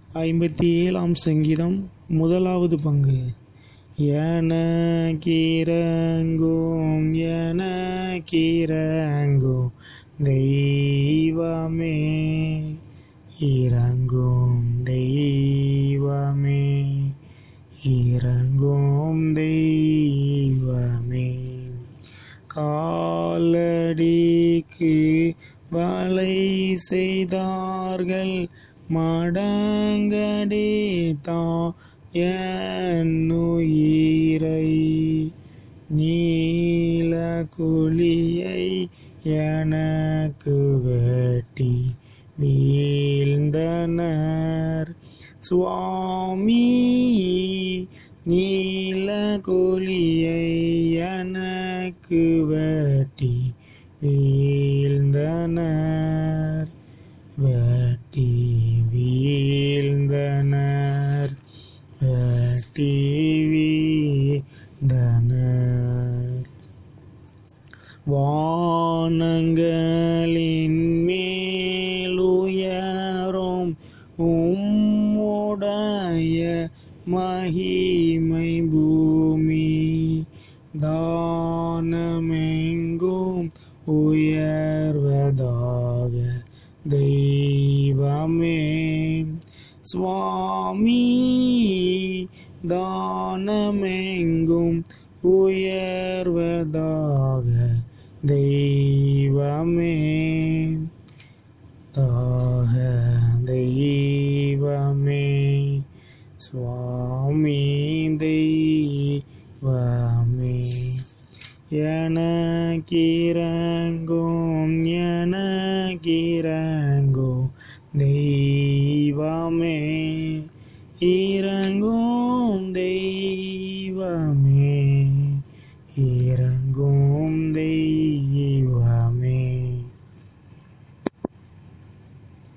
ஐம்பத்தி ஏழாம் சங்கீதம் முதலாவது பங்கு எனக்கிறங்கும் எனக்கிறங்கும் தெய்வமே இறங்கும் தெய்வமே இறங்கும் தெய்வமே காலடிக்கு வலை செய்தார்கள் மடங்கடித்தான் என்னுயிரை நீல குழியை எனக்கு வெட்டி வீழ்ந்தனர் சுவாமி நீல குழியை எனக்கு வெட்டி வீழ்ந்தனர் வெட்டி வீழ்ந்தனர் வெட்டி வீழ்ந்தனர் வானங்களின் மேலுயரும் உம்முடைய மகிமை பூமி தானமெங்கும் உயர்வதாக தெய்வமே சுவாமி தானமெங்கும் உயர்வதாக தெய்வமே தாக தெய்வமே சுவாமி தெய்வமே எனக்கிறங்கும் எனக்கிறங்கும் தெய்வமே இறங்கும் தெய்வமே இறங்கும்